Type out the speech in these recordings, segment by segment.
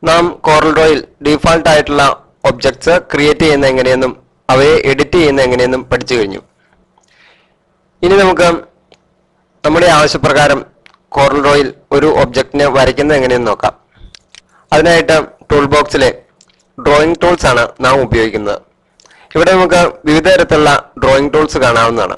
നാം കോറൽ ഡ്രോയിൽ ഡീഫാൾട്ട് ആയിട്ടുള്ള ഒബ്ജക്ട്സ് ക്രിയേറ്റ് ചെയ്യുന്ന എങ്ങനെയെന്നും അവയെ എഡിറ്റ് ചെയ്യുന്ന എങ്ങനെയെന്നും പഠിച്ചു കഴിഞ്ഞു ഇനി നമുക്ക് നമ്മുടെ ആവശ്യപ്രകാരം കോറൽ ഡ്രോയിൽ ഒരു ഒബ്ജക്റ്റിനെ വരയ്ക്കുന്നത് എങ്ങനെയെന്ന് നോക്കാം അതിനായിട്ട് ടൂൾ ബോക്സിലെ ഡ്രോയിങ് ടൂൾസ് ആണ് നാം ഉപയോഗിക്കുന്നത് ഇവിടെ നമുക്ക് വിവിധ തരത്തിലുള്ള ഡ്രോയിങ് ടൂൾസ് കാണാവുന്നതാണ്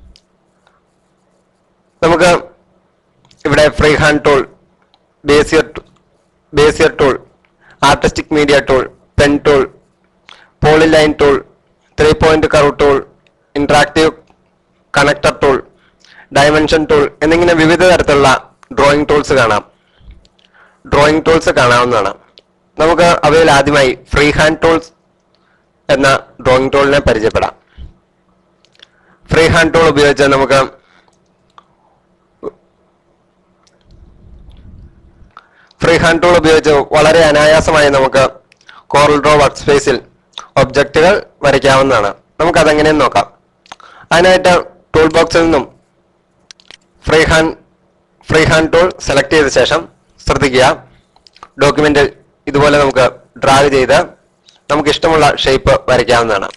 നമുക്ക് ഇവിടെ free hand tool Bezier Bezier tool artistic media tool pen tool polyline tool three point curve tool interactive connector tool dimension tool എന്നിങ്ങനെ വിവിധ തരത്തിലുള്ള ഡ്രോയിങ് ടൂൾസ് കാണാം ഡ്രോയിങ് ടൂൾസ് കാണാവുന്നതാണ് നമുക്ക് അവയിൽ ആദ്യമായി ഫ്രീ ഹാൻഡ് ടൂൾസ് എന്ന ഡ്രോയിങ് ടൂളിനെ പരിചയപ്പെടാം ഫ്രീ ഹാൻഡ് ടൂൾ ഉപയോഗിച്ച് നമുക്ക് ഫ്രീ ഹാൻഡ് ടൂൾ ഉപയോഗിച്ച് വളരെ അനായാസമായി നമുക്ക് കോറൽ ഡ്രോ വർക്ക് സ്പേസിൽ ഒബ്ജക്റ്റുകൾ വരയ്ക്കാവുന്നതാണ് നമുക്ക് അതെങ്ങനെയെന്ന് നോക്കാം അതിനായിട്ട് ടൂൾ ബോക്സിൽ നിന്നും free hand free hand tool select ചെയ്ത ശേഷം ശ്രദ്ധിക്കുക ഡോക്യുമെന്റിൽ ഇതുപോലെ നമുക്ക് ഡ്രാഗ് ചെയ്ത് നമുക്ക് ഇഷ്ടമുള്ള ഷേപ്പ് വരയ്ക്കാവുന്നതാണ്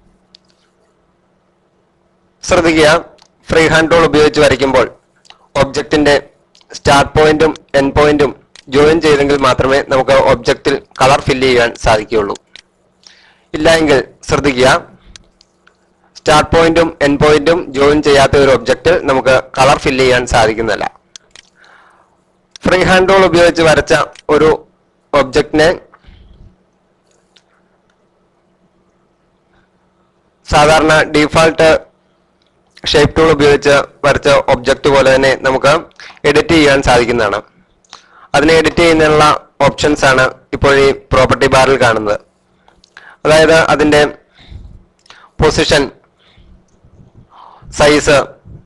ശ്രദ്ധിക്കുക ഫ്രീ ഹാൻഡ് ടൂൾ ഉപയോഗിച്ച് വരയ്ക്കുമ്പോൾ ഒബ്ജക്റ്റിന്റെ സ്റ്റാർട്ട് പോയിന്റും എൻ പോയിന്റും ജോയിൻ ചെയ്തെങ്കിൽ മാത്രമേ നമുക്ക് ഒബ്ജക്റ്റിൽ കളർ ഫില്ല് ചെയ്യാൻ സാധിക്കുകയുള്ളൂ ഇല്ല എങ്കിൽ ശ്രദ്ധിക്കുക സ്റ്റാർട്ട് പോയിന്റും എൻ പോയിന്റും ജോയിൻ ചെയ്യാത്ത ഒരു ഒബ്ജക്റ്റിൽ നമുക്ക് കളർ ഫില്ല് ചെയ്യാൻ സാധിക്കുന്നതല്ല ഫ്രീ ഹാൻഡ് ടൂൾ ഉപയോഗിച്ച് വരച്ച ഒരു ഒബ്ജക്റ്റിനെ സാധാരണ ഡീഫാൾട്ട് ഷേപ്പ് ടൂൾ ഉപയോഗിച്ച് വരച്ച ഒബ്ജക്റ്റ് പോലെ തന്നെ നമുക്ക് എഡിറ്റ് ചെയ്യാൻ സാധിക്കുന്നതാണ് അതിനെ എഡിറ്റ് ചെയ്യുന്നതിനുള്ള ഓപ്ഷൻസ് ആണ് ഇപ്പോൾ ഈ പ്രോപ്പർട്ടി ബാറിൽ കാണുന്നത് അതായത് അതിന്റെ പൊസിഷൻ സൈസ്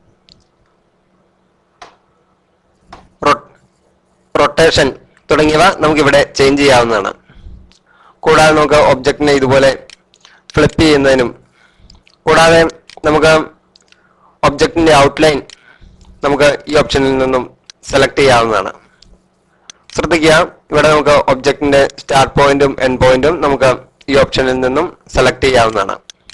റൊട്ടേഷൻ തുടങ്ങിയവ നമുക്കിവിടെ ചേഞ്ച് ചെയ്യാവുന്നതാണ് കൂടാതെ നമുക്ക് ഒബ്ജക്റ്റിനെ ഇതുപോലെ ഫ്ലിപ്പ് ചെയ്യുന്നതിനും കൂടാതെ നമുക്ക് ഒബ്ജക്റ്റിന്റെ ഔട്ട്ലൈൻ നമുക്ക് ഈ ഓപ്ഷനിൽ നിന്നും സെലക്ട് ചെയ്യാവുന്നതാണ് ശ്രദ്ധിക്കുക ഇവിടെ നമുക്ക് ഒബ്ജക്റ്റിന്റെ സ്റ്റാർട്ട് പോയിന്റും എൻ പോയിന്റും നമുക്ക് ഈ ഓപ്ഷനിൽ നിന്നും സെലക്ട് ചെയ്യാവുന്നതാണ്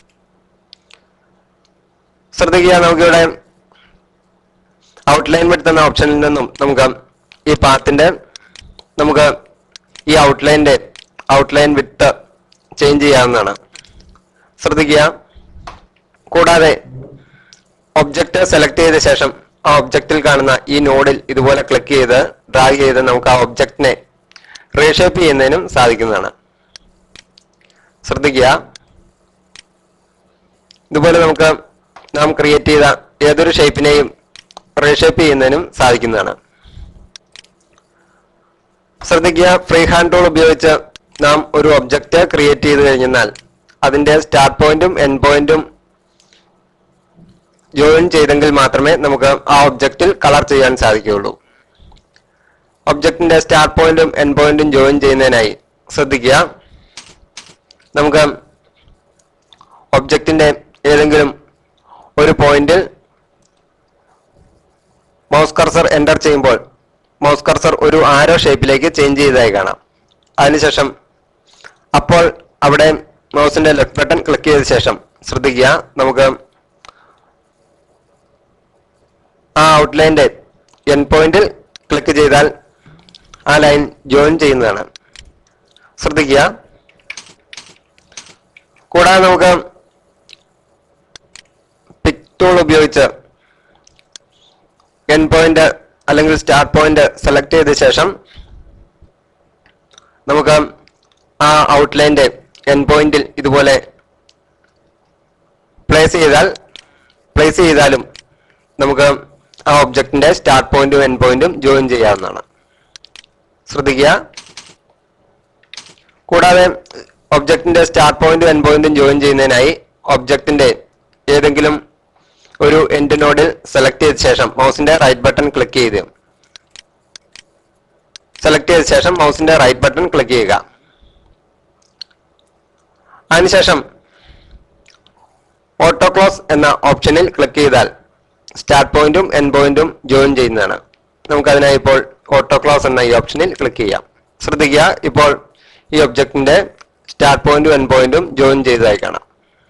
ശ്രദ്ധിക്കുക നമുക്കിവിടെ ഔട്ട്ലൈൻ വിട്ട് എന്ന ഓപ്ഷനിൽ നിന്നും നമുക്ക് ഈ പാത്തിന്റെ നമുക്ക് ഈ ഔട്ട്ലൈന്റെ ഔട്ട്ലൈൻ വിട്ട് ചേഞ്ച് ചെയ്യാവുന്നതാണ് ശ്രദ്ധിക്കുക കൂടാതെ ഒബ്ജക്റ്റ് സെലക്ട് ചെയ്ത ശേഷം ആ ഒബ്ജക്റ്റിൽ കാണുന്ന ഈ നോഡിൽ ഇതുപോലെ ക്ലിക്ക് ചെയ്ത് ഡ്രാഗ് ചെയ്ത് നമുക്ക് ആ ഒബ്ജക്റ്റിനെ റീഷേപ്പ് ചെയ്യുന്നതിനും സാധിക്കുന്നതാണ് ശ്രദ്ധിക്കുക ഇതുപോലെ നമുക്ക് നാം ക്രിയേറ്റ് ചെയ്ത ഏതൊരു ഷേപ്പിനെയും റീഷേപ്പ് ചെയ്യുന്നതിനും സാധിക്കുന്നതാണ് ശ്രദ്ധിക്കുക ഫ്രീ ഹാൻഡ് ടൂൾ ഉപയോഗിച്ച് നാം ഒരു ഒബ്ജക്റ്റ് ക്രിയേറ്റ് ചെയ്ത് കഴിഞ്ഞാൽ അതിന്റെ സ്റ്റാർട്ട് പോയിന്റും എൻ പോയിന്റും ജോയിൻ ചെയ്തെങ്കിൽ മാത്രമേ നമുക്ക് ആ ഒബ്ജക്റ്റിൽ കളർ ചെയ്യാൻ സാധിക്കുകയുള്ളൂ ഒബ്ജക്റ്റിന്റെ സ്റ്റാർട്ട് പോയിന്റും എൻ പോയിന്റും ജോയിൻ ചെയ്യുന്നതിനായി ശ്രദ്ധിക്കുക നമുക്ക് ഒബ്ജക്റ്റിന്റെ ഏതെങ്കിലും ഒരു പോയിന്റിൽ മൗസ് കർസർ എന്റർ ചെയ്യുമ്പോൾ മൗസ് കർസർ ഒരു ആരോ ഷേപ്പിലേക്ക് ചേഞ്ച് ചെയ്തതായി കാണാം അതിനുശേഷം അപ്പോൾ അവിടെ മൗസിന്റെ ലെഫ്റ്റ് ബട്ടൺ ക്ലിക്ക് ചെയ്ത ശേഷം ശ്രദ്ധിക്കുക നമുക്ക് ആ ഔട്ട്ലൈന്റെ എൻ പോയിന്റിൽ ക്ലിക്ക് ചെയ്താൽ ആ ലൈൻ ജോയിൻ ചെയ്യുന്നതാണ് ശ്രദ്ധിക്കുക കൂടാതെ നമുക്ക് പിക് ടൂൾ ഉപയോഗിച്ച് എൻ പോയിന്റ് അല്ലെങ്കിൽ സ്റ്റാർട്ട് പോയിന്റ് സെലക്ട് ചെയ്ത ശേഷം നമുക്ക് ആ ഔട്ട്ലൈന്റെ എൻ പോയിന്റിൽ ഇതുപോലെ പ്ലേസ് ചെയ്താൽ പ്ലേസ് ചെയ്താലും നമുക്ക് ആ ഒബ്ജക്റ്റിന്റെ സ്റ്റാർട്ട് പോയിന്റും എൻ പോയിന്റും ജോയിൻ ചെയ്യാവുന്നതാണ് ശ്രദ്ധിക്കുക കൂടാതെ ഒബ്ജക്റ്റിന്റെ സ്റ്റാർട്ട് പോയിന്റും എൻ പോയിന്റും ജോയിൻ ചെയ്യുന്നതിനായി ഒബ്ജക്റ്റിന്റെ ഏതെങ്കിലും ഒരു എൻഡ് നോഡിൽ സെലക്ട് ചെയ്ത ശേഷം മൗസിന്റെ റൈറ്റ് ബട്ടൺ ക്ലിക്ക് ചെയ്ത് സെലക്ട് ചെയ്ത ശേഷം മൗസിന്റെ റൈറ്റ് ബട്ടൺ ക്ലിക്ക് ചെയ്യുക അതിനുശേഷം ഓട്ടോ ക്ലോസ് എന്ന ഓപ്ഷനിൽ ക്ലിക്ക് ചെയ്താൽ സ്റ്റാർട്ട് പോയിന്റും എൻ പോയിന്റും ജോയിൻ ചെയ്യുന്നതാണ് നമുക്കതിനായി ഇപ്പോൾ ഓട്ടോ ക്ലോസ് എന്ന ഈ ഓപ്ഷനിൽ ക്ലിക്ക് ചെയ്യാം ശ്രദ്ധിക്കുക ഇപ്പോൾ ഈ ഒബ്ജക്റ്റിന്റെ സ്റ്റാർട്ട് പോയിന്റും എൻഡ് പോയിന്റും ജോയിൻ ചെയ്തതായി കാണാം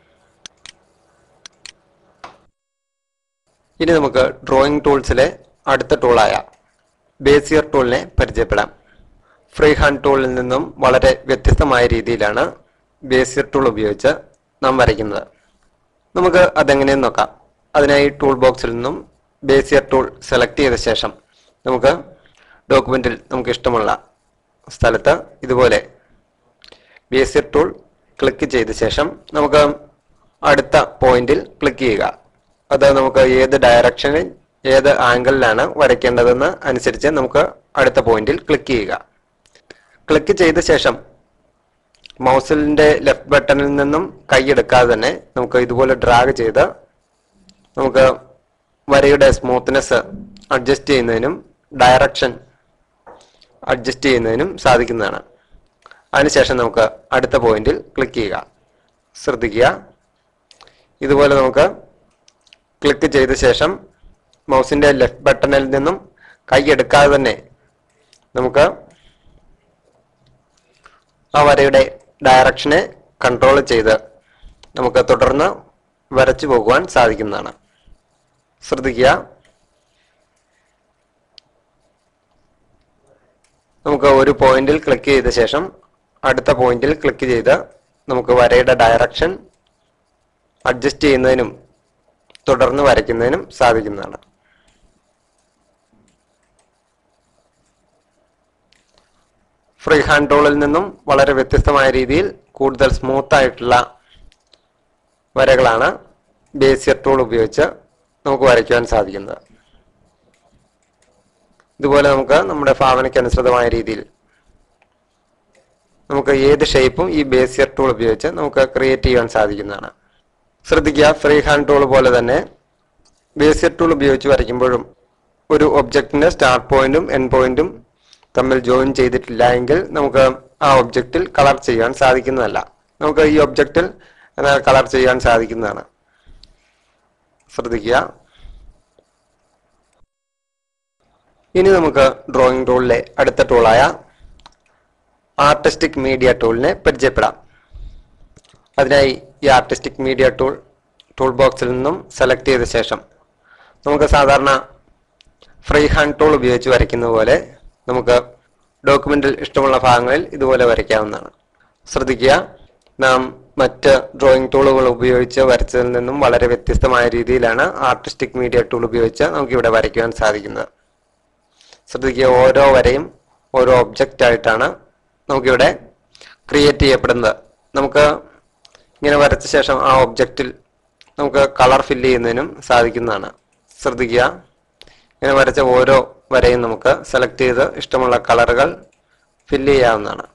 ഇനി നമുക്ക് ഡ്രോയിങ് ടൂൾസിലെ അടുത്ത ടൂളായ ബേസിയർ ടൂളിനെ പരിചയപ്പെടാം ഫ്രീ ഹാൻഡ് ടൂളിൽ നിന്നും വളരെ വ്യത്യസ്തമായ രീതിയിലാണ് ബേസിയർ ടൂൾ ഉപയോഗിച്ച് നാം വരയ്ക്കുന്നത് നമുക്ക് അതെങ്ങനെയെന്ന് നോക്കാം അതിനായി ടൂൾ ബോക്സിൽ നിന്നും ബേസിയർ ടൂൾ സെലക്ട് ചെയ്ത ശേഷം നമുക്ക് ഡോക്യുമെന്റിൽ നമുക്ക് ഇഷ്ടമുള്ള സ്ഥലത്ത് ഇതുപോലെ ബേസിയർ ടൂൾ ക്ലിക്ക് ചെയ്ത ശേഷം നമുക്ക് അടുത്ത പോയിന്റിൽ ക്ലിക്ക് ചെയ്യുക അത് നമുക്ക് ഏത് ഡയറക്ഷനിൽ ഏത് ആംഗിളിലാണ് വരയ്ക്കേണ്ടതെന്ന് അനുസരിച്ച് നമുക്ക് അടുത്ത പോയിന്റിൽ ക്ലിക്ക് ചെയ്യുക ക്ലിക്ക് ചെയ്ത ശേഷം മൗസിലിന്റെ ലെഫ്റ്റ് ബട്ടണിൽ നിന്നും കൈയെടുക്കാതെ തന്നെ നമുക്ക് ഇതുപോലെ ഡ്രാഗ് ചെയ്ത് നമുക്ക് വരയുടെ സ്മൂത്ത്നെസ് അഡ്ജസ്റ്റ് ചെയ്യുന്നതിനും ഡയറക്ഷൻ അഡ്ജസ്റ്റ് ചെയ്യുന്നതിനും സാധിക്കുന്നതാണ് അതിനുശേഷം നമുക്ക് അടുത്ത പോയിന്റിൽ ക്ലിക്ക് ചെയ്യുക ശ്രദ്ധിക്കുക ഇതുപോലെ നമുക്ക് ക്ലിക്ക് ചെയ്ത ശേഷം മൗസിന്റെ ലെഫ്റ്റ് ബട്ടണിൽ നിന്നും കൈ എടുക്കാതെ തന്നെ നമുക്ക് ആ വരയുടെ ഡയറക്ഷനെ കൺട്രോൾ ചെയ്ത് നമുക്ക് തുടർന്ന് വരച്ചു പോകുവാൻ സാധിക്കുന്നതാണ് ശ്രദ്ധിക്കുക നമുക്ക് ഒരു പോയിന്റിൽ ക്ലിക്ക് ചെയ്ത ശേഷം അടുത്ത പോയിന്റിൽ ക്ലിക്ക് ചെയ്ത് നമുക്ക് വരയുടെ ഡയറക്ഷൻ അഡ്ജസ്റ്റ് ചെയ്യുന്നതിനും തുടർന്ന് വരയ്ക്കുന്നതിനും സാധിക്കുന്നതാണ് ഫ്രീ ഹാൻഡ് ടൂളിൽ നിന്നും വളരെ വ്യത്യസ്തമായ രീതിയിൽ കൂടുതൽ സ്മൂത്ത് ആയിട്ടുള്ള വരകളാണ് ബേസിയർ ടൂൾ ഉപയോഗിച്ച് നമുക്ക് വരയ്ക്കുവാൻ സാധിക്കുന്നത് ഇതുപോലെ നമുക്ക് നമ്മുടെ ഭാവനയ്ക്ക് അനുസൃതമായ രീതിയിൽ നമുക്ക് ഏത് ഷേപ്പും ഈ ബേസിയർ ടൂൾ ഉപയോഗിച്ച് നമുക്ക് ക്രിയേറ്റ് ചെയ്യാൻ സാധിക്കുന്നതാണ് ശ്രദ്ധിക്കുക ഫ്രീ ഹാൻഡ് ടൂൾ പോലെ തന്നെ ബേസിയർ ടൂൾ ഉപയോഗിച്ച് വരയ്ക്കുമ്പോഴും ഒരു ഒബ്ജക്റ്റിന്റെ സ്റ്റാർട്ട് പോയിന്റും എൻഡ് പോയിന്റും തമ്മിൽ ജോയിൻ ചെയ്തിട്ടില്ല എങ്കിൽ നമുക്ക് ആ ഒബ്ജക്റ്റിൽ കളർ ചെയ്യാൻ സാധിക്കുന്നതല്ല നമുക്ക് ഈ ഒബ്ജക്റ്റിൽ എന്നാൽ കളർ ചെയ്യാൻ സാധിക്കുന്നതാണ് ശ്രദ്ധിക്കുക ഇനി നമുക്ക് ഡ്രോയിങ് ടൂളിലെ അടുത്ത ടൂളായ ആർട്ടിസ്റ്റിക് മീഡിയ ടൂളിനെ പരിചയപ്പെടാം അതിനായി ഈ ആർട്ടിസ്റ്റിക് മീഡിയ ടൂൾ ടൂൾ ബോക്സിൽ നിന്നും സെലക്ട് ചെയ്ത ശേഷം നമുക്ക് സാധാരണ ഫ്രീ ഹാൻഡ് ടൂൾ ഉപയോഗിച്ച് വരയ്ക്കുന്ന പോലെ നമുക്ക് ഡോക്യുമെന്റിൽ ഇഷ്ടമുള്ള ഭാഗങ്ങളിൽ ഇതുപോലെ വരയ്ക്കാവുന്നതാണ് ശ്രദ്ധിക്കുക നാം മറ്റ് ഡ്രോയിങ് ടൂളുകൾ ഉപയോഗിച്ച് വരച്ചതിൽ നിന്നും വളരെ വ്യത്യസ്തമായ രീതിയിലാണ് ആർട്ടിസ്റ്റിക് മീഡിയ ടൂൾ ഉപയോഗിച്ച് നമുക്ക് ഇവിടെ വരയ്ക്കുവാൻ സാധിക്കുന്നത് ശ്രദ്ധിക്കുക ഓരോ വരയും ഓരോ ഒബ്ജക്റ്റ് ആയിട്ടാണ് നമുക്കിവിടെ ക്രിയേറ്റ് ചെയ്യപ്പെടുന്നത് നമുക്ക് ഇങ്ങനെ വരച്ച ശേഷം ആ ഒബ്ജക്റ്റിൽ നമുക്ക് കളർ ഫില്ല് ചെയ്യുന്നതിനും സാധിക്കുന്നതാണ് ശ്രദ്ധിക്കുക ഇങ്ങനെ വരച്ച ഓരോ വരയും നമുക്ക് സെലക്ട് ചെയ്ത് ഇഷ്ടമുള്ള കളറുകൾ ഫില്ല് ചെയ്യാവുന്നതാണ്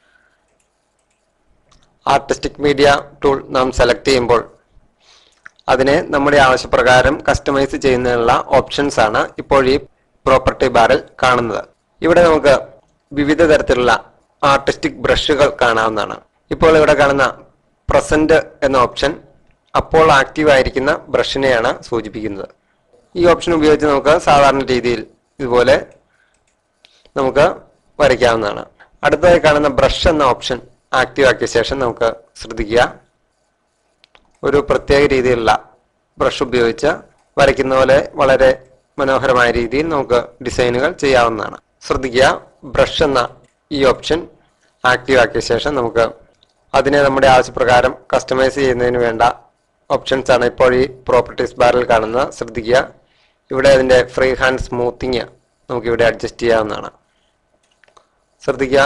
ആർട്ടിസ്റ്റിക് മീഡിയ ടൂൾ നാം സെലക്ട് ചെയ്യുമ്പോൾ അതിനെ നമ്മുടെ ആവശ്യപ്രകാരം കസ്റ്റമൈസ് ചെയ്യുന്നതിനുള്ള ഓപ്ഷൻസ് ആണ് ഇപ്പോൾ ഈ പ്രോപ്പർട്ടി ബാറിൽ കാണുന്നത് ഇവിടെ നമുക്ക് വിവിധ തരത്തിലുള്ള ആർട്ടിസ്റ്റിക് ബ്രഷുകൾ കാണാവുന്നതാണ് ഇപ്പോൾ ഇവിടെ കാണുന്ന പ്രസന്റ് എന്ന ഓപ്ഷൻ അപ്പോൾ ആക്റ്റീവ് ആയിരിക്കുന്ന ബ്രഷിനെയാണ് സൂചിപ്പിക്കുന്നത് ഈ ഓപ്ഷൻ ഉപയോഗിച്ച് നമുക്ക് സാധാരണ രീതിയിൽ ഇതുപോലെ നമുക്ക് വരയ്ക്കാവുന്നതാണ് അടുത്തതായി കാണുന്ന ബ്രഷ് എന്ന ഓപ്ഷൻ ആക്റ്റീവ് ആക്കിയ ശേഷം നമുക്ക് ശ്രദ്ധിക്കുക ഒരു പ്രത്യേക രീതിയിലുള്ള ബ്രഷ് ഉപയോഗിച്ച് വരയ്ക്കുന്ന പോലെ വളരെ മനോഹരമായ രീതിയിൽ നമുക്ക് ഡിസൈനുകൾ ചെയ്യാവുന്നതാണ് ശ്രദ്ധിക്കുക ബ്രഷ് എന്ന ഈ ഓപ്ഷൻ ആക്റ്റീവ് ആക്കിയ ശേഷം നമുക്ക് അതിനെ നമ്മുടെ ആവശ്യപ്രകാരം കസ്റ്റമൈസ് ചെയ്യുന്നതിന് വേണ്ട ഓപ്ഷൻസ് ആണ് ഇപ്പോൾ ഈ പ്രോപ്പർട്ടീസ് ബാറിൽ കാണുന്നത് ശ്രദ്ധിക്കുക ഇവിടെ അതിന്റെ ഫ്രീ ഹാൻഡ് സ്മൂത്തിങ് നമുക്ക് ഇവിടെ അഡ്ജസ്റ്റ് ചെയ്യാവുന്നതാണ് ശ്രദ്ധിക്കുക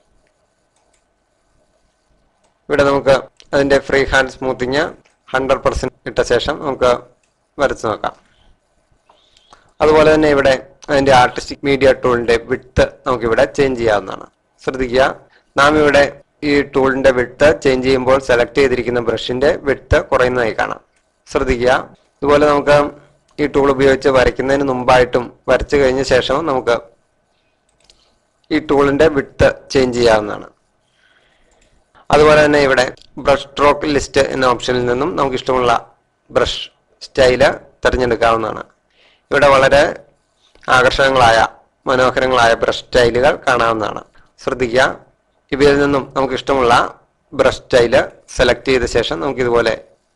ഇവിടെ നമുക്ക് അതിന്റെ free hand smoothing hundred percent ഇട്ട ശേഷം നമുക്ക് വരച്ചു നോക്കാം അതുപോലെ തന്നെ ഇവിടെ അതിന്റെ ആർട്ടിസ്റ്റിക് മീഡിയ ടൂളിന്റെ വിട്ട് നമുക്ക് ഇവിടെ ചേഞ്ച് ചെയ്യാവുന്നതാണ് ശ്രദ്ധിക്കുക നാം ഇവിടെ ഈ ടൂളിന്റെ വിട്ട് ചേഞ്ച് ചെയ്യുമ്പോൾ സെലക്ട് ചെയ്തിരിക്കുന്ന ബ്രഷിന്റെ വിട്ട് കുറയുന്നതായി കാണാം ശ്രദ്ധിക്കുക ഇതുപോലെ നമുക്ക് ഈ ടൂൾ ഉപയോഗിച്ച് വരയ്ക്കുന്നതിന് മുമ്പായിട്ടും വരച്ചു കഴിഞ്ഞ ശേഷവും നമുക്ക് ഈ ടൂളിന്റെ വിട്ട് ചേഞ്ച് ചെയ്യാവുന്നതാണ് അതുപോലെ തന്നെ ഇവിടെ ബ്രഷ് സ്ട്രോക്ക് ലിസ്റ്റ് എന്ന ഓപ്ഷനിൽ നിന്നും നമുക്ക് ഇഷ്ടമുള്ള ബ്രഷ് സ്റ്റൈല് തിരഞ്ഞെടുക്കാവുന്നതാണ് ഇവിടെ വളരെ ആകർഷകങ്ങളായ മനോഹരങ്ങളായ ബ്രഷ് സ്റ്റൈലുകൾ കാണാവുന്നതാണ് ശ്രദ്ധിക്കുക ഇവയിൽ നിന്നും നമുക്ക് ഇഷ്ടമുള്ള ബ്രഷ് സ്റ്റൈല് സെലക്ട് ചെയ്ത ശേഷം നമുക്ക് ഇതുപോലെ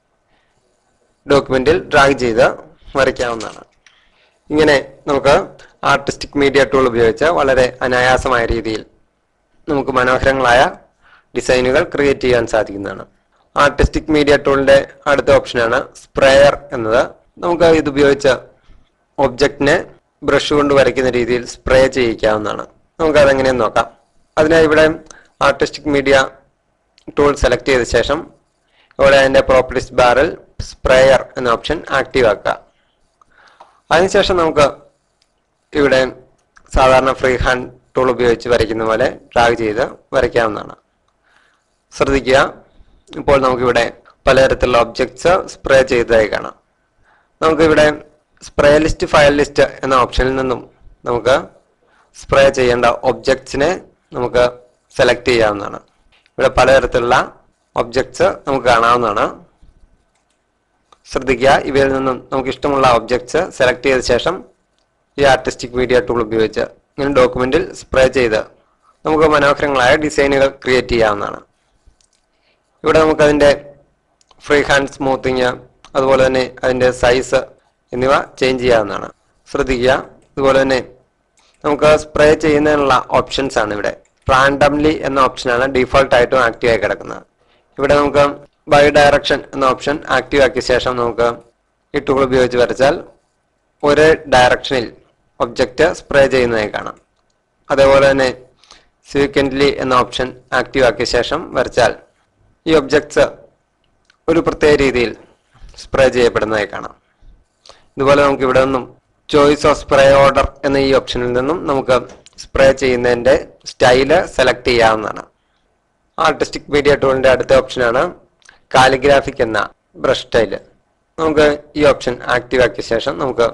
ഡോക്യുമെന്റിൽ ഡ്രാഗ് ചെയ്ത് വരയ്ക്കാവുന്നതാണ് ഇങ്ങനെ നമുക്ക് ആർട്ടിസ്റ്റിക് മീഡിയ ടൂൾ ഉപയോഗിച്ച് വളരെ അനായാസമായ രീതിയിൽ നമുക്ക് മനോഹരങ്ങളായ ഡിസൈനുകൾ ക്രിയേറ്റ് ചെയ്യാൻ സാധിക്കുന്നതാണ് ആർട്ടിസ്റ്റിക് മീഡിയ ടൂളിന്റെ അടുത്ത ഓപ്ഷനാണ് സ്പ്രേയർ എന്നത് നമുക്ക് ഇത് ഉപയോഗിച്ച് ഒബ്ജക്റ്റിനെ ബ്രഷ് കൊണ്ട് വരയ്ക്കുന്ന രീതിയിൽ സ്പ്രേ ചെയ്യിക്കാവുന്നതാണ് നമുക്ക് അതെങ്ങനെയെന്ന് നോക്കാം അതിനായി ഇവിടെ ആർട്ടിസ്റ്റിക് മീഡിയ ടൂൾ സെലക്ട് ചെയ്ത ശേഷം ഇവിടെ അതിന്റെ പ്രോപ്പർട്ടീസ് ബാറിൽ സ്പ്രേയർ എന്ന ഓപ്ഷൻ ആക്റ്റീവ് ആക്കുക അതിനുശേഷം നമുക്ക് ഇവിടെ സാധാരണ ഫ്രീ ഹാൻഡ് ടൂൾ ഉപയോഗിച്ച് വരയ്ക്കുന്ന പോലെ ഡ്രാഗ് ചെയ്ത് വരയ്ക്കാവുന്നതാണ് ശ്രദ്ധിക്കുക ഇപ്പോൾ നമുക്കിവിടെ പലതരത്തിലുള്ള ഒബ്ജക്ട്സ് സ്പ്രേ ചെയ്തതായി കാണാം നമുക്കിവിടെ സ്പ്രേ ലിസ്റ്റ് ഫയൽ ലിസ്റ്റ് എന്ന ഓപ്ഷനിൽ നിന്നും നമുക്ക് സ്പ്രേ ചെയ്യേണ്ട ഒബ്ജക്ട്സിനെ നമുക്ക് സെലക്ട് ചെയ്യാവുന്നതാണ് ഇവിടെ പലതരത്തിലുള്ള ഒബ്ജക്ട്സ് നമുക്ക് കാണാവുന്നതാണ് ശ്രദ്ധിക്കുക ഇവയിൽ നിന്നും നമുക്ക് ഇഷ്ടമുള്ള ഒബ്ജക്ട്സ് സെലക്ട് ചെയ്ത ശേഷം ഈ ആർട്ടിസ്റ്റിക് മീഡിയ ടൂൾ ഉപയോഗിച്ച് ഇങ്ങനെ ഡോക്യുമെന്റിൽ സ്പ്രേ ചെയ്ത് നമുക്ക് മനോഹരങ്ങളായ ഡിസൈനുകൾ ക്രിയേറ്റ് ചെയ്യാവുന്നതാണ് ഇവിടെ നമുക്ക് അതിന്റെ ഫ്രീ ഹാൻഡ് സ്മൂത്തിങ് അതുപോലെ തന്നെ അതിന്റെ സൈസ് എന്നിവ ചേഞ്ച് ചെയ്യാവുന്നതാണ് ശ്രദ്ധിക്കുക അതുപോലെ തന്നെ നമുക്ക് സ്പ്രേ ചെയ്യുന്നതിനുള്ള ഓപ്ഷൻസ് ആണ് ഇവിടെ റാൻഡംലി എന്ന ഓപ്ഷനാണ് ഡീഫോൾട്ട് ആയിട്ടും ആക്റ്റീവ് ആയി കിടക്കുന്നത് ഇവിടെ നമുക്ക് ബൈ ഡയറക്ഷൻ എന്ന ഓപ്ഷൻ ആക്റ്റീവ് ആക്കിയ ശേഷം നമുക്ക് ഈ ടൂൾ ഉപയോഗിച്ച് വരച്ചാൽ ഒരേ ഡയറക്ഷനിൽ ഒബ്ജക്റ്റ് സ്പ്രേ ചെയ്യുന്നതായി കാണാം അതേപോലെ തന്നെ സീക്വൻ്റ്ലി എന്ന ഓപ്ഷൻ ആക്റ്റീവ് ആക്കിയ ശേഷം വരച്ചാൽ ഈ ഒബ്ജക്ട്സ് ഒരു പ്രത്യേക രീതിയിൽ സ്പ്രേ ചെയ്യപ്പെടുന്നതായി കാണാം ഇതുപോലെ നമുക്ക് ഇവിടെ നിന്നും ചോയ്സ് ഓഫ് സ്പ്രേ ഓർഡർ എന്ന ഈ ഓപ്ഷനിൽ നിന്നും നമുക്ക് സ്പ്രേ ചെയ്യുന്നതിന്റെ സ്റ്റൈല് സെലക്ട് ചെയ്യാവുന്നതാണ് ആർട്ടിസ്റ്റിക് മീഡിയ ടൂളിന്റെ അടുത്ത ഓപ്ഷനാണ് കാലിഗ്രാഫിക് എന്ന ബ്രഷ് സ്റ്റൈല് നമുക്ക് ഈ ഓപ്ഷൻ ആക്റ്റീവ് ആക്കിയ ശേഷം നമുക്ക്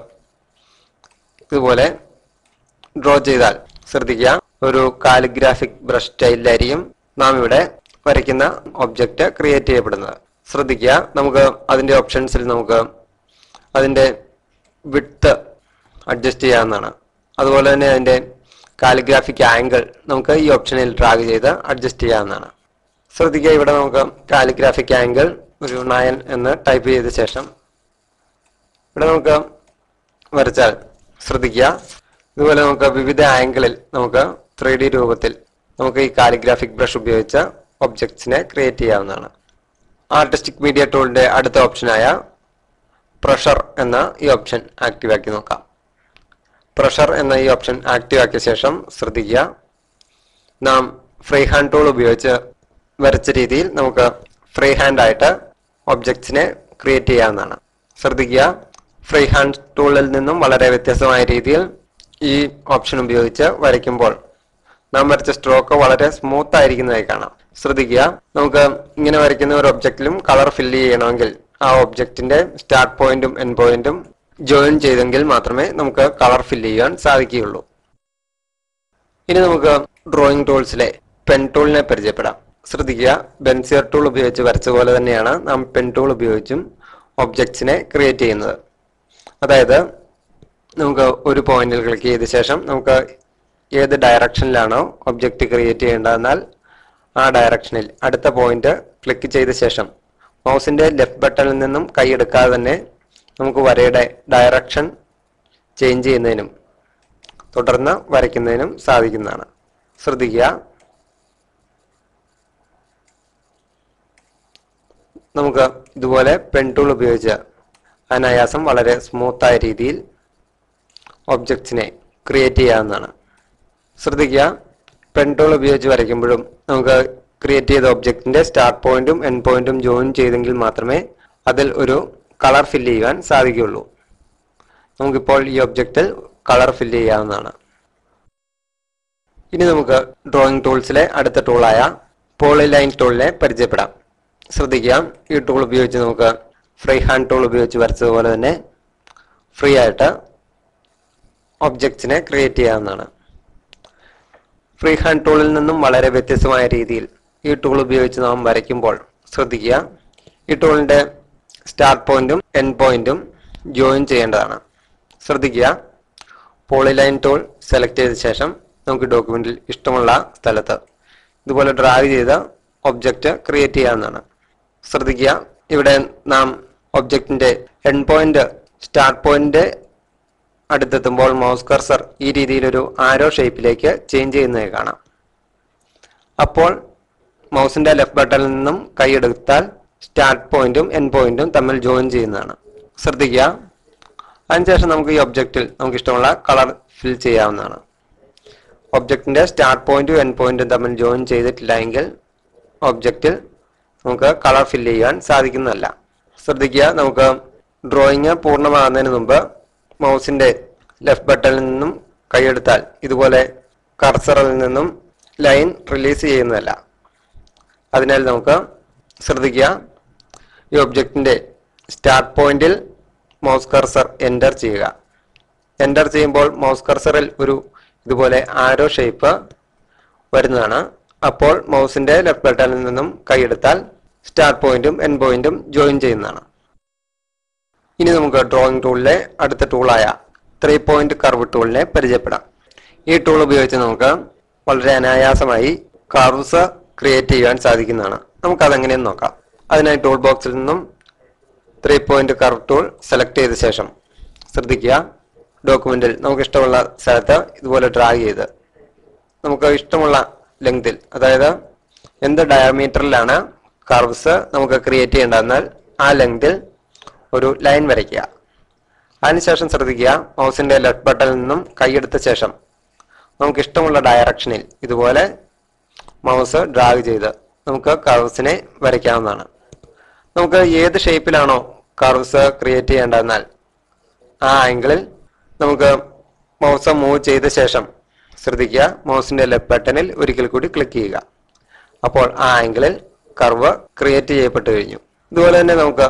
ഇതുപോലെ ഡ്രോ ചെയ്താൽ ശ്രദ്ധിക്കുക ഒരു കാലിഗ്രാഫിക് ബ്രഷ് സ്റ്റൈലിലായിരിക്കും നാം ഇവിടെ വരയ്ക്കുന്ന ഒബ്ജക്റ്റ് ക്രിയേറ്റ് ചെയ്യപ്പെടുന്നത് ശ്രദ്ധിക്കുക നമുക്ക് അതിന്റെ ഓപ്ഷൻസിൽ നമുക്ക് അതിന്റെ വിട്ത് അഡ്ജസ്റ്റ് ചെയ്യാവുന്നതാണ് അതുപോലെ തന്നെ അതിന്റെ കാലിഗ്രാഫിക് ആംഗിൾ നമുക്ക് ഈ ഓപ്ഷനിൽ ഡ്രാഗ് ചെയ്ത് അഡ്ജസ്റ്റ് ചെയ്യാവുന്നതാണ് ശ്രദ്ധിക്കുക ഇവിടെ നമുക്ക് കാലിഗ്രാഫിക് ആംഗിൾ ഒരു നയൻ എന്ന് ടൈപ്പ് ചെയ്ത ശേഷം ഇവിടെ നമുക്ക് വരച്ചാൽ ശ്രദ്ധിക്കുക ഇതുപോലെ നമുക്ക് വിവിധ ആംഗിളിൽ നമുക്ക് ത്രീ ഡി രൂപത്തിൽ നമുക്ക് ഈ കാലിഗ്രാഫിക് ബ്രഷ് ഉപയോഗിച്ച് ഒബ്ജക്ട്സിനെ ക്രിയേറ്റ് ചെയ്യാവുന്നതാണ് ആർട്ടിസ്റ്റിക് മീഡിയ ടൂളിന്റെ അടുത്ത ഓപ്ഷനായ പ്രഷർ എന്ന ഈ ഓപ്ഷൻ ആക്റ്റീവ് ആക്കി നോക്കാം പ്രഷർ എന്ന ഈ ഓപ്ഷൻ ആക്റ്റീവ് ആക്കിയ ശേഷം ശ്രദ്ധിക്കുക നാം ഫ്രീ ഹാൻഡ് ടൂൾ ഉപയോഗിച്ച് വരച്ച രീതിയിൽ നമുക്ക് ഫ്രീ ഹാൻഡ് ആയിട്ട് ഒബ്ജക്ട്സിനെ ക്രിയേറ്റ് ചെയ്യാവുന്നതാണ് ശ്രദ്ധിക്കുക ഫ്രീ ഹാൻഡ് ടൂളിൽ നിന്നും വളരെ വ്യത്യസ്തമായ രീതിയിൽ ഈ ഓപ്ഷൻ ഉപയോഗിച്ച് വരയ്ക്കുമ്പോൾ നാം വരച്ച സ്ട്രോക്ക് വളരെ സ്മൂത്ത് ആയിരിക്കുന്നതായി കാണാം ശ്രദ്ധിക്കുക നമുക്ക് ഇങ്ങനെ വരയ്ക്കുന്ന ഒരു ഒബ്ജക്റ്റിലും കളർ ഫില്ല് ചെയ്യണമെങ്കിൽ ആ ഒബ്ജക്റ്റിന്റെ സ്റ്റാർട്ട് പോയിന്റും എൻഡ് പോയിന്റും ജോയിൻ ചെയ്തെങ്കിൽ മാത്രമേ നമുക്ക് കളർ ഫില്ല് ചെയ്യാൻ സാധിക്കുകയുള്ളൂ ഇനി നമുക്ക് ഡ്രോയിങ് ടൂൾസിലെ പെൻ ടൂളിനെ പരിചയപ്പെടാം ശ്രദ്ധിക്കുക ബെൻസിയർ ടൂൾ ഉപയോഗിച്ച് വരച്ച പോലെ തന്നെയാണ് നാം പെൻ ടൂൾ ഉപയോഗിച്ചും ഒബ്ജക്ട്സിനെ ക്രിയേറ്റ് ചെയ്യുന്നത് അതായത് നമുക്ക് ഒരു പോയിന്റിൽ ക്ലിക്ക് ചെയ്ത ശേഷം നമുക്ക് ഏത് ഡയറക്ഷനിലാണോ ഒബ്ജക്റ്റ് ക്രിയേറ്റ് ചെയ്യേണ്ടതെന്നാൽ ആ ഡയറക്ഷനിൽ അടുത്ത പോയിന്റ് ക്ലിക്ക് ചെയ്ത ശേഷം മൗസിന്റെ ലെഫ്റ്റ് ബട്ടണിൽ നിന്നും കൈയെടുക്കാതെ തന്നെ നമുക്ക് വരയുടെ ഡയറക്ഷൻ ചേഞ്ച് ചെയ്യുന്നതിനും തുടർന്ന് വരയ്ക്കുന്നതിനും സാധിക്കുന്നതാണ് ശ്രദ്ധിക്കുക നമുക്ക് ഇതുപോലെ പെൻ ടൂൾ ഉപയോഗിച്ച് അനായാസം വളരെ സ്മൂത്തായ രീതിയിൽ ഒബ്ജക്ട്സിനെ ക്രിയേറ്റ് ചെയ്യാവുന്നതാണ് ശ്രദ്ധിക്കുക പെൻ ടൂൾ ഉപയോഗിച്ച് വരയ്ക്കുമ്പോഴും നമുക്ക് ക്രിയേറ്റ് ചെയ്ത ഒബ്ജക്റ്റിന്റെ സ്റ്റാർട്ട് പോയിന്റും എൻഡ് പോയിന്റും ജോയിൻ ചെയ്തെങ്കിൽ മാത്രമേ അതിൽ ഒരു കളർ ഫില്ല് ചെയ്യാൻ സാധിക്കുകയുള്ളൂ നമുക്കിപ്പോൾ ഈ ഒബ്ജക്റ്റിൽ കളർ ഫില്ല് ചെയ്യാവുന്നതാണ് ഇനി നമുക്ക് ഡ്രോയിങ് ടൂൾസിലെ അടുത്ത ടൂളായ പോളിലൈൻ ടൂളിനെ പരിചയപ്പെടാം ശ്രദ്ധിക്കുക ഈ ടൂൾ ഉപയോഗിച്ച് നമുക്ക് ഫ്രീ ഹാൻഡ് ടൂൾ ഉപയോഗിച്ച് വരച്ചതുപോലെ തന്നെ ഫ്രീ ആയിട്ട് ഒബ്ജക്ട്സിനെ ക്രിയേറ്റ് ചെയ്യാവുന്നതാണ് ഫ്രീ ഹാൻഡ് ടൂളിൽ നിന്നും വളരെ വ്യത്യസ്തമായ രീതിയിൽ ഈ ടൂൾ ഉപയോഗിച്ച് നാം വരയ്ക്കുമ്പോൾ ശ്രദ്ധിക്കുക ഈ ടൂളിന്റെ സ്റ്റാർട്ട് പോയിന്റും എൻഡ് പോയിന്റും ജോയിൻ ചെയ്യേണ്ടതാണ് ശ്രദ്ധിക്കുക പോളിലൈൻ ടൂൾ സെലക്ട് ചെയ്ത ശേഷം നമുക്ക് ഡോക്യുമെന്റിൽ ഇഷ്ടമുള്ള സ്ഥലത്ത് ഇതുപോലെ ഡ്രാഗ് ചെയ്ത് ഒബ്ജക്റ്റ് ക്രിയേറ്റ് ചെയ്യാവുന്നതാണ് ശ്രദ്ധിക്കുക ഇവിടെ നാം ഒബ്ജക്റ്റിന്റെ എൻ പോയിന്റ് സ്റ്റാർട്ട് പോയിന്റ് അടുത്തെത്തുമ്പോൾ മൗസ് കർസർ ഈ രീതിയിലൊരു ആരോ ഷേപ്പിലേക്ക് ചേഞ്ച് ചെയ്യുന്നത് കാണാം അപ്പോൾ മൗസിന്റെ ലെഫ്റ്റ് ബട്ടണിൽ നിന്നും കൈയെടുത്താൽ സ്റ്റാർട്ട് പോയിന്റും എൻ പോയിന്റും തമ്മിൽ ജോയിൻ ചെയ്യുന്നതാണ് ശ്രദ്ധിക്കുക അതിനുശേഷം നമുക്ക് ഈ ഒബ്ജക്റ്റിൽ നമുക്ക് ഇഷ്ടമുള്ള കളർ ഫിൽ ചെയ്യാവുന്നതാണ് ഒബ്ജക്റ്റിന്റെ സ്റ്റാർട്ട് പോയിന്റും എൻ പോയിന്റും തമ്മിൽ ജോയിൻ ചെയ്തിട്ടില്ല എങ്കിൽ ഒബ്ജക്റ്റിൽ നമുക്ക് കളർ ഫിൽ ചെയ്യാൻ സാധിക്കുന്നതല്ല ശ്രദ്ധിക്കുക നമുക്ക് ഡ്രോയിങ് പൂർണ്ണമാകുന്നതിന് മുമ്പ് മൗസിന്റെ ലെഫ്റ്റ് ബട്ടണിൽ നിന്നും കൈയെടുത്താൽ ഇതുപോലെ കർസറിൽ നിന്നും ലൈൻ റിലീസ് ചെയ്യുന്നതല്ല അതിനാൽ നമുക്ക് ശ്രദ്ധിക്കുക ഈ ഒബ്ജക്റ്റിന്റെ സ്റ്റാർട്ട് പോയിന്റിൽ മൗസ് കർസർ എൻ്റർ ചെയ്യുക എൻ്റർ ചെയ്യുമ്പോൾ മൗസ് കർസറിൽ ഒരു ഇതുപോലെ ആരോ ഷേപ്പ് വരുന്നതാണ് അപ്പോൾ മൗസിന്റെ ലെഫ്റ്റ് ബട്ടണിൽ നിന്നും കൈയെടുത്താൽ സ്റ്റാർട്ട് പോയിന്റും എൻ പോയിന്റും ജോയിൻ ചെയ്യുന്നതാണ് ഇനി നമുക്ക് ഡ്രോയിങ് ടൂളിലെ അടുത്ത ടൂളായ ത്രീ പോയിന്റ് കർവ് ടൂളിനെ പരിചയപ്പെടാം ഈ ടൂൾ ഉപയോഗിച്ച് നമുക്ക് വളരെ അനായാസമായി കർവ്സ് ക്രിയേറ്റ് ചെയ്യാൻ സാധിക്കുന്നതാണ് നമുക്ക് അതെങ്ങനെയെന്ന് നോക്കാം അതിനായി ടൂൾ ബോക്സിൽ നിന്നും three point curve tool select ചെയ്ത ശേഷം ശ്രദ്ധിക്കുക ഡോക്യുമെന്റിൽ നമുക്ക് ഇഷ്ടമുള്ള സ്ഥലത്ത് ഇതുപോലെ ഡ്രാഗ് ചെയ്ത് നമുക്ക് ഇഷ്ടമുള്ള ലെങ്തിൽ അതായത് എന്ത് ഡയമീറ്ററിലാണ് കർവ്സ് നമുക്ക് ക്രിയേറ്റ് ചെയ്യേണ്ടതെന്നാൽ ആ ലെങ്തിൽ ഒരു ലൈൻ വരയ്ക്കുക അതിനുശേഷം ശ്രദ്ധിക്കുക മൗസിന്റെ ലെഫ്റ്റ് ബട്ടണിൽ നിന്നും കൈയെടുത്ത ശേഷം നമുക്ക് ഇഷ്ടമുള്ള ഡയറക്ഷനിൽ ഇതുപോലെ മൗസ് ഡ്രാഗ് ചെയ്ത് നമുക്ക് കർവ്സിനെ വരയ്ക്കാവുന്നതാണ് നമുക്ക് ഏത് ഷേപ്പിലാണോ കർവ്സ് ക്രിയേറ്റ് ചെയ്യേണ്ടതെന്നാൽ ആ ആംഗിളിൽ നമുക്ക് മൗസ് മൂവ് ചെയ്ത ശേഷം ശ്രദ്ധിക്കുക മൗസിന്റെ ലെഫ്റ്റ് ബട്ടണിൽ ഒരിക്കൽ കൂടി ക്ലിക്ക് ചെയ്യുക അപ്പോൾ ആ ആംഗിളിൽ കർവ് ക്രിയേറ്റ് ചെയ്യപ്പെട്ടു കഴിഞ്ഞു ഇതുപോലെ തന്നെ നമുക്ക്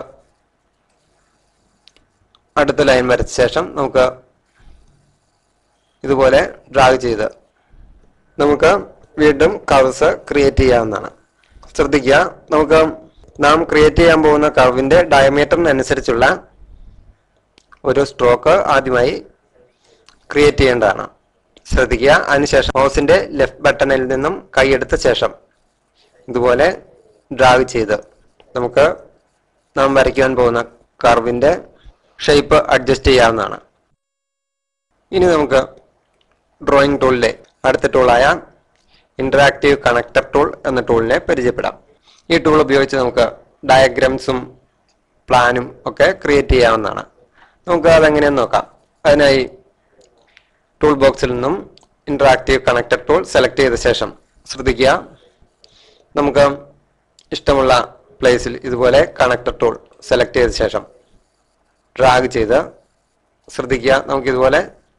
അടുത്ത ലൈൻ വരച്ച ശേഷം നമുക്ക് ഇതുപോലെ ഡ്രാഗ് ചെയ്ത് നമുക്ക് വീണ്ടും കർവ്സ് ക്രിയേറ്റ് ചെയ്യാവുന്നതാണ് ശ്രദ്ധിക്കുക നമുക്ക് നാം ക്രിയേറ്റ് ചെയ്യാൻ പോകുന്ന കർവിന്റെ ഡയമീറ്ററിനനുസരിച്ചുള്ള ഒരു സ്ട്രോക്ക് ആദ്യമായി ക്രിയേറ്റ് ചെയ്യേണ്ടതാണ് ശ്രദ്ധിക്കുക അതിനുശേഷം മൗസിന്റെ ലെഫ്റ്റ് ബട്ടണിൽ നിന്നും കൈയെടുത്ത ശേഷം ഇതുപോലെ ഡ്രാഗ് ചെയ്ത് നമുക്ക് നാം വരയ്ക്കുവാൻ പോകുന്ന കർവിന്റെ ഷേപ്പ് അഡ്ജസ്റ്റ് ചെയ്യാവുന്നതാണ് ഇനി നമുക്ക് ഡ്രോയിങ് ടൂളിലെ അടുത്ത ടൂളായ ഇന്ററാക്റ്റീവ് കണക്ടർ ടൂൾ എന്ന ടൂളിനെ പരിചയപ്പെടാം ഈ ടൂൾ ഉപയോഗിച്ച് നമുക്ക് ഡയഗ്രാംസും പ്ലാനും ഒക്കെ ക്രിയേറ്റ് ചെയ്യാവുന്നതാണ് നമുക്ക് അതെങ്ങനെയെന്ന് നോക്കാം അതിനായി ടൂൾ ബോക്സിൽ നിന്നും ഇന്ററാക്റ്റീവ് കണക്ടർ ടൂൾ സെലക്ട് ചെയ്ത ശേഷം ശ്രദ്ധിക്കുക നമുക്ക് ഇഷ്ടമുള്ള പ്ലേസിൽ ഇതുപോലെ കണക്ടർ ടൂൾ സെലക്ട് ചെയ്ത ശേഷം ഡ്രാഗ് ചെയ്ത് ശ്രദ്ധിക്കുക നമുക്ക് ഇതുപോലെ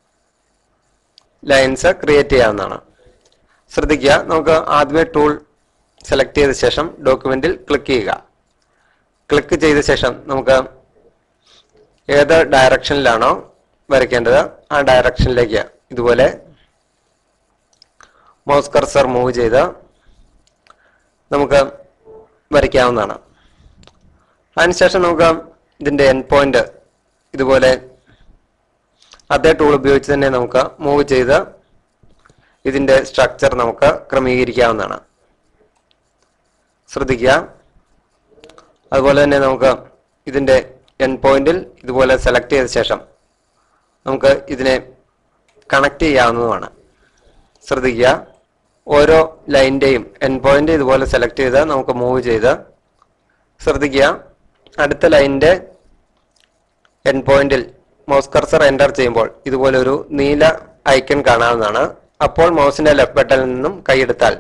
ലൈൻസ് ക്രിയേറ്റ് ചെയ്യാവുന്നതാണ് ശ്രദ്ധിക്കുക നമുക്ക് ആദ്യമേ ടൂൾ സെലക്ട് ചെയ്ത ശേഷം ഡോക്യുമെന്റിൽ ക്ലിക്ക് ചെയ്യുക ക്ലിക്ക് ചെയ്ത ശേഷം നമുക്ക് ഏത് ഡയറക്ഷനിലാണോ വരയ്ക്കേണ്ടത് ആ ഡയറക്ഷനിലേക്ക് ഇതുപോലെ മൗസ് കർസർ മൂവ് ചെയ്ത് നമുക്ക് വരയ്ക്കാവുന്നതാണ് അതിനുശേഷം നമുക്ക് ഇതിന്റെ എൻ പോയിന്റ് ഇതുപോലെ അതേ ടൂൾ ഉപയോഗിച്ച് തന്നെ നമുക്ക് മൂവ് ചെയ്ത് ഇതിന്റെ സ്ട്രക്ചർ നമുക്ക് ക്രമീകരിക്കാവുന്നതാണ് ശ്രദ്ധിക്കുക അതുപോലെ തന്നെ നമുക്ക് ഇതിന്റെ എൻ പോയിന്റിൽ ഇതുപോലെ സെലക്ട് ചെയ്ത ശേഷം നമുക്ക് ഇതിനെ കണക്ട് ചെയ്യാവുന്നതുമാണ് ശ്രദ്ധിക്കുക ഓരോ ലൈനിന്റെയും എൻ പോയിന്റ് ഇതുപോലെ സെലക്ട് ചെയ്ത് നമുക്ക് മൂവ് ചെയ്ത് ശ്രദ്ധിക്കുക അടുത്ത ലൈനിന്റെ എൻ പോയിന്റിൽ മൗസ് കർസർ എൻ്റർ ചെയ്യുമ്പോൾ ഇതുപോലെ ഒരു നീല ഐക്കൺ കാണാവുന്നതാണ് അപ്പോൾ മൗസിന്റെ ലെഫ്റ്റ് ബട്ടണിൽ നിന്നും കൈയെടുത്താൽ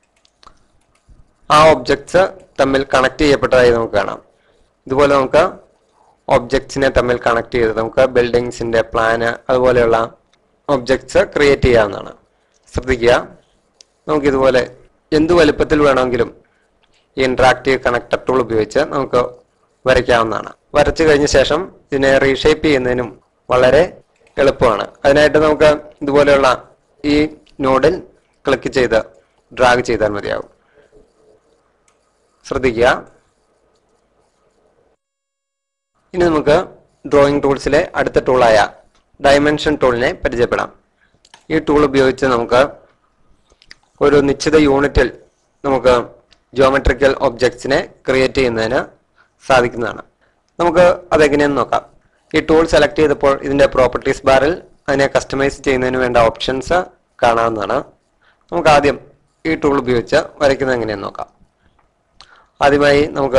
ആ ഒബ്ജക്ട്സ് തമ്മിൽ കണക്ട് ചെയ്യപ്പെട്ടതായി നമുക്ക് കാണാം ഇതുപോലെ നമുക്ക് ഒബ്ജക്ട്സിനെ തമ്മിൽ കണക്ട് ചെയ്ത് നമുക്ക് ബിൽഡിങ്സിന്റെ പ്ലാന് അതുപോലെയുള്ള ഒബ്ജക്ട്സ് ക്രിയേറ്റ് ചെയ്യാവുന്നതാണ് ശ്രദ്ധിക്കുക നമുക്ക് ഇതുപോലെ എന്ത് വലുപ്പത്തിൽ വേണമെങ്കിലും ഈ ഇന്ററാക്റ്റീവ് കണക്ടർ ടൂൾ ഉപയോഗിച്ച് നമുക്ക് വരയ്ക്കാവുന്നതാണ് വരച്ചു കഴിഞ്ഞ ശേഷം ഇതിനെ റീഷേപ്പ് ചെയ്യുന്നതിനും വളരെ എളുപ്പമാണ് അതിനായിട്ട് നമുക്ക് ഇതുപോലെയുള്ള ഈ നോഡിൽ ക്ലിക്ക് ചെയ്ത് ഡ്രാഗ് ചെയ്താൽ മതിയാകും ശ്രദ്ധിക്കുക ഇനി നമുക്ക് ഡ്രോയിങ് ടൂൾസിലെ അടുത്ത ടൂളായ ഡയമെൻഷൻ ടൂളിനെ പരിചയപ്പെടാം ഈ ടൂൾ ഉപയോഗിച്ച് നമുക്ക് ഒരു നിശ്ചിത യൂണിറ്റിൽ നമുക്ക് ജിയോമെട്രിക്കൽ ഒബ്ജക്ട്സിനെ ക്രിയേറ്റ് ചെയ്യുന്നതിന് സാധിക്കുന്നതാണ് നമുക്ക് അതെങ്ങനെയെന്ന് നോക്കാം ഈ ടൂൾ സെലക്ട് ചെയ്തപ്പോൾ ഇതിന്റെ പ്രോപ്പർട്ടീസ് ബാറിൽ അതിനെ കസ്റ്റമൈസ് ചെയ്യുന്നതിന് വേണ്ട ഓപ്ഷൻസ് കാണാവുന്നതാണ് നമുക്ക് ആദ്യം ഈ ടൂൾ ഉപയോഗിച്ച് വരയ്ക്കുന്നത് എങ്ങനെയെന്ന് നോക്കാം ആദ്യമായി നമുക്ക്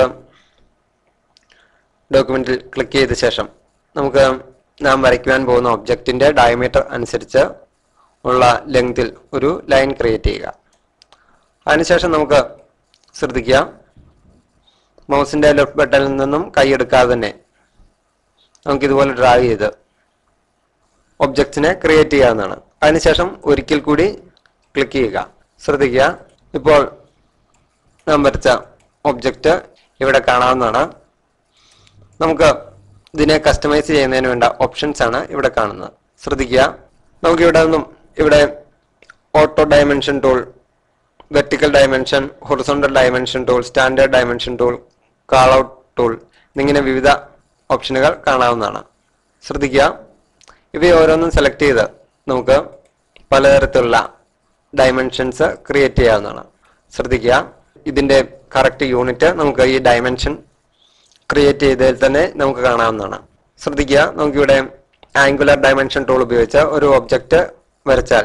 ഡോക്യുമെന്റിൽ ക്ലിക്ക് ചെയ്ത ശേഷം നമുക്ക് നാം വരയ്ക്കുവാൻ പോകുന്ന ഒബ്ജക്റ്റിന്റെ ഡയമീറ്റർ അനുസരിച്ച് ഉള്ള ലെങ്തിൽ ഒരു ലൈൻ ക്രിയേറ്റ് ചെയ്യുക അതിനുശേഷം നമുക്ക് ശ്രദ്ധിക്കുക മൗസിന്റെ ലെഫ്റ്റ് ബട്ടണിൽ നിന്നും കൈയെടുക്കാതെ തന്നെ നമുക്ക് ഇതുപോലെ ഡ്രാഗ് ചെയ്ത് ഒബ്ജക്റ്റിനെ ക്രിയേറ്റ് ചെയ്യാവുന്നതാണ് അതിനുശേഷം ഒരിക്കൽ കൂടി ക്ലിക്ക് ചെയ്യുക ശ്രദ്ധിക്കുക ഇപ്പോൾ നാം വരച്ച ഒബ്ജക്റ്റ് ഇവിടെ കാണാവുന്നതാണ് നമുക്ക് ഇതിനെ കസ്റ്റമൈസ് ചെയ്യുന്നതിന് വേണ്ട ഓപ്ഷൻസ് ആണ് ഇവിടെ കാണുന്നത് ശ്രദ്ധിക്കുക നമുക്ക് ഇവിടെ നിന്നും ഇവിടെ auto dimension tool vertical dimension horizontal dimension tool standard dimension tool call out tool എന്നിങ്ങനെ വിവിധ ഓപ്ഷനുകൾ കാണാവുന്നതാണ് ശ്രദ്ധിക്കുക ഇവയെ ഓരോന്നും സെലക്ട് ചെയ്ത് നമുക്ക് പലതരത്തിലുള്ള ഡയമെൻഷൻസ് ക്രിയേറ്റ് ചെയ്യാവുന്നതാണ് ശ്രദ്ധിക്കുക ഇതിന്റെ കറക്റ്റ് യൂണിറ്റ് നമുക്ക് ഈ ഡയമെൻഷൻ ക്രിയേറ്റ് ചെയ്തതിൽ തന്നെ നമുക്ക് കാണാവുന്നതാണ് ശ്രദ്ധിക്കുക നമുക്കിവിടെ ആംഗുലർ ഡയമെൻഷൻ ടൂൾ ഉപയോഗിച്ച് ഒരു ഒബ്ജക്റ്റ് വരച്ചാൽ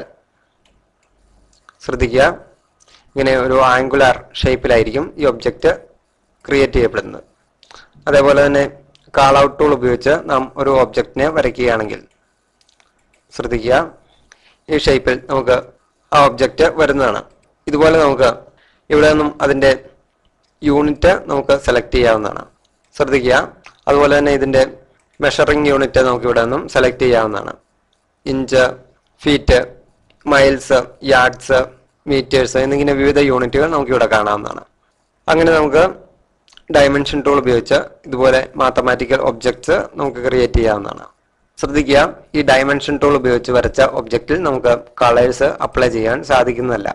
ശ്രദ്ധിക്കുക ഇങ്ങനെ ഒരു ആംഗുലാർ ഷേപ്പിലായിരിക്കും ഈ ഒബ്ജക്റ്റ് ക്രിയേറ്റ് ചെയ്യപ്പെടുന്നത് അതേപോലെ തന്നെ കാൾ ഔട്ട് ടൂൾ ഉപയോഗിച്ച് നാം ഒരു ഒബ്ജക്റ്റിനെ വരയ്ക്കുകയാണെങ്കിൽ ശ്രദ്ധിക്കുക ഈ ഷേപ്പിൽ നമുക്ക് ആ ഒബ്ജക്റ്റ് വരുന്നതാണ് ഇതുപോലെ നമുക്ക് ഇവിടെ നിന്നും അതിന്റെ യൂണിറ്റ് നമുക്ക് സെലക്ട് ചെയ്യാവുന്നതാണ് ശ്രദ്ധിക്കുക അതുപോലെ തന്നെ ഇതിന്റെ മെഷറിംഗ് യൂണിറ്റ് നമുക്ക് ഇവിടെ നിന്നും സെലക്ട് ചെയ്യാവുന്നതാണ് inch feet miles yards metres എന്നിങ്ങനെ വിവിധ യൂണിറ്റുകൾ നമുക്ക് ഇവിടെ കാണാവുന്നതാണ് അങ്ങനെ നമുക്ക് ഡയമെൻഷൻ ടൂൾ ഉപയോഗിച്ച് ഇതുപോലെ മാത്തമാറ്റിക്കൽ ഒബ്ജക്ട്സ് നമുക്ക് ക്രിയേറ്റ് ചെയ്യാവുന്നതാണ് ശ്രദ്ധിക്കുക ഈ ഡയമെൻഷൻ ടൂൾ ഉപയോഗിച്ച് വരച്ച ഒബ്ജക്റ്റിൽ നമുക്ക് കളേഴ്സ് അപ്ലൈ ചെയ്യാൻ സാധിക്കുന്നതല്ല